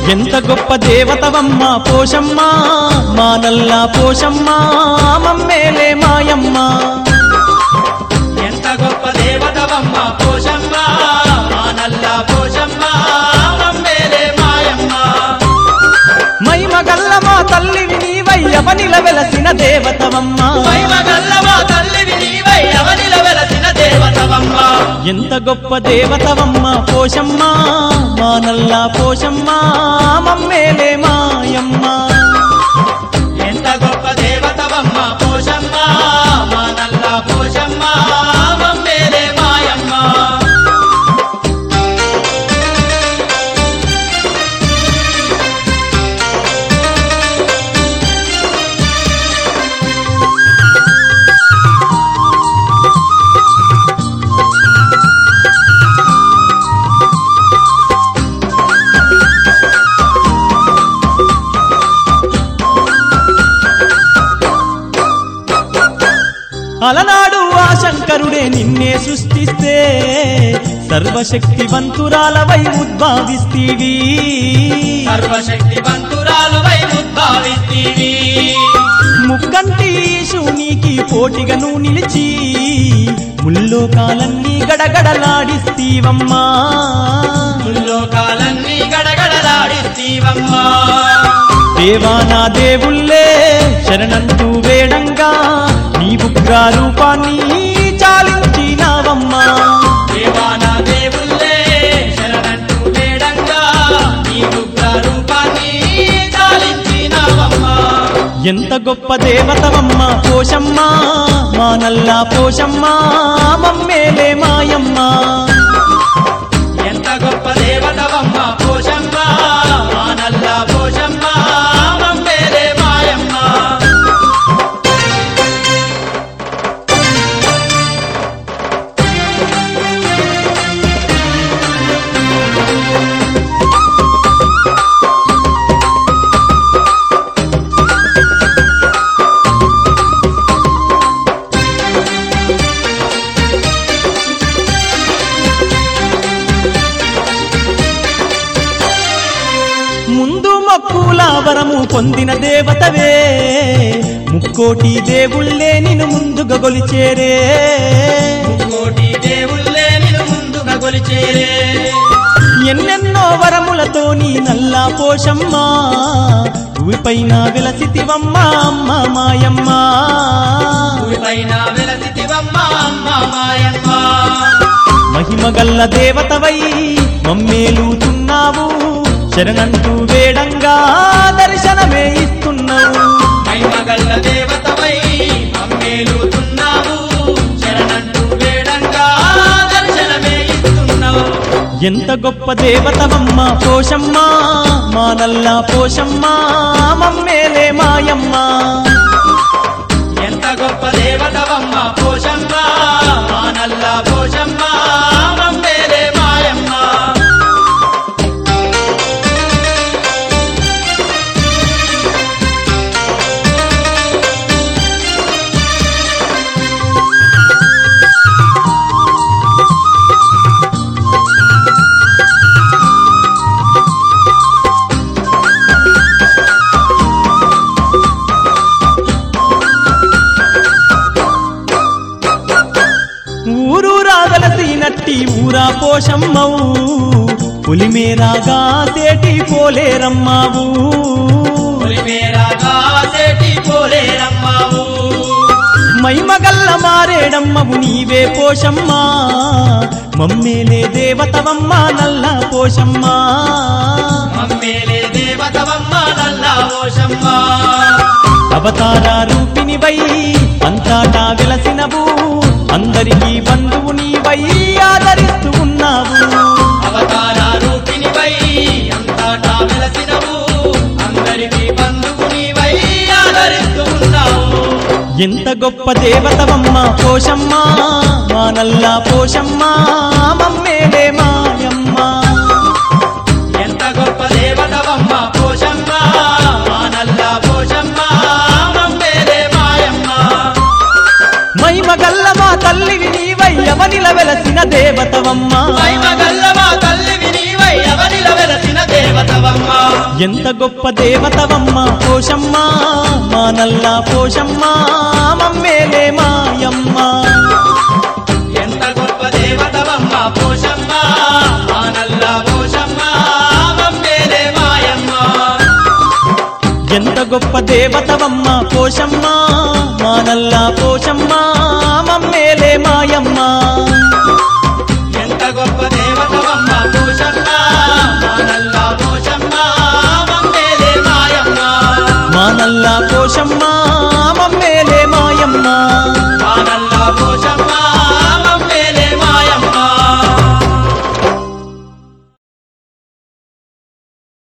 ఎంత గొప్ప దేవతవమ్మ పోషమ్మ మా నల్ల పోషమ్మ మమ్మేలే మాయమ్మ ఎంత గొప్ప దేవతవమ్మ పోషమ్మ మా నల్ల పోషమ్మ మమ్మేలే మాయమ్మ మైమగల్ల మా తల్లివి నీవయ్యవనిల వెలసిన దేవతవమ్మ మహిమగల్లవా తల్లివి నీవై అవనిల వెలసిన దేవతవమ్మ ఎంత గొప్ప దేవతవమ్మ పోషమ్మ మా నల్ల పోషమ్మ మమ్మేలే మాయమ్మ ఎంత గొప్ప దేవతవమ్మ పోషమ్మ మా నల్ల పోషమ్మ మమ్మేలే మాయమ్మ అలనాడు ఆ శంకరుడే నిన్నే సృష్టిస్తే సర్వశక్తివంతురాలవై ఉద్భావిస్తీవి సర్వశక్తివంతురాలువై ఉద్భావిస్తీవి ముక్కంటి శూనికి పోటీగా నువ్వు నిలిచి ముల్లోకాలన్నీ గడగడలాడిస్తీవమ్మా ముల్లోకాలన్నీ గడగడలాడిస్తీవమ్మా దేవానా దేవుళ్ళే శరణంటూ వేడంగా నీ బుగ్గా రూపాన్ని చాలించినావమ్మా దేవాన దేవుళ్ళే శరణంటూ వేడంగా నీ ఉగ్ర రూపాన్ని చాలించినావమ్మా ఎంత గొప్ప దేవతవమ్మ పోషమ్మ మా నల్ల పోషమ్మ మమ్మేలే మాయమ్మ ఎంత గొప్ప దేవతవమ్మ పోషమ్మ మా నల్ల పోషమ్మ మమ్మేలే మాయమ్మ ముందు మక్కుల వరము పొందిన దేవతవే ముక్కోటి దేవుళ్ళే నిన్ను ముందుగా గొలిచేరే కోటి దేవుళ్ళే నిన్ను ముందుగా కొలిచేరే ఎన్నెన్నో వరములతో నీ నల్ల పోషమ్మ భూమిపైన విలసితివమ్మ అమ్మ మాయమ్మ భూమిపైన వెలసితివమ్మ అమ్మ మాయమ్మ మహిమగల్ల దేవతవై మమ్మేలుతున్నావు శరణంటూ వేడంగా దర్శనమే ఇస్తున్నావు మహిమగల్ల దేవతవై మమ్మేలుతున్నావు శరణంటూ వేడంగా దర్శనమే ఇస్తున్నావు ఎంత గొప్ప దేవతవమ్మ పోషమ్మ మా నల్ల పోషమ్మ మమ్మేలే మాయమ్మ ఎంత గొప్ప దేవతవమ్మ పోషమ్మ మా నల్ల పోషమ్మ మమ్మేలే మాయమ్మ ఊరు రాగలసినట్టి ఊరా పోషమ్మవు పులిమేరాగా తేటి పోలేరమ్మావు పొలిమేరాగా సేటి పోలేరమ్మావు మైమగల్ల మారేడమ్మవు నీవే పోషమ్మ మమ్మేలే దేవతవమ్మ నల్ల పోషమ్మ మమ్మేలే దేవతవమ్మ నల్ల పోషమ్మ అవతార రూపినివై అంతటా వెలసినవు అందరికీ బంధువు నీవై ఆదరిస్తూ ఉన్నావు అవతార రూపినివై అంతటా వెలసినవు అందరికీ బంధువునివై ఆదరిస్తూ ఉన్నావు ఎంత గొప్ప దేవతవమ్మ పోషమ్మ మా నల్ల పోషమ్మ మమ్మేలే మాయమ్మ ఎంత గొప్ప దేవతవమ్మ పోషమ్మ మా నల్ల పోషమ్మ మమ్మేలే మాయమ్మ మైమగల్ల మా తల్లివి నీవై అవనిల వెలసిన దేవతవమ్మ మహిమగల్లవా తల్లివి నీవై అవనిల వెలసిన దేవతవమ్మ ఎంత గొప్ప దేవతవమ్మ పోషమ్మ మా నల్ల పోషమ్మ మమ్మేలే మాయమ్మ ఎంత గొప్ప దేవతవమ్మ పోషమ్మ ఆ నల్ల పోషమ్మ మమ్మేలే మాయమ్మ ఎంత గొప్ప దేవతవమ్మ పోషమ్మ మా నల్ల పోషమ్మ మమ్మేలే మాయమ్మ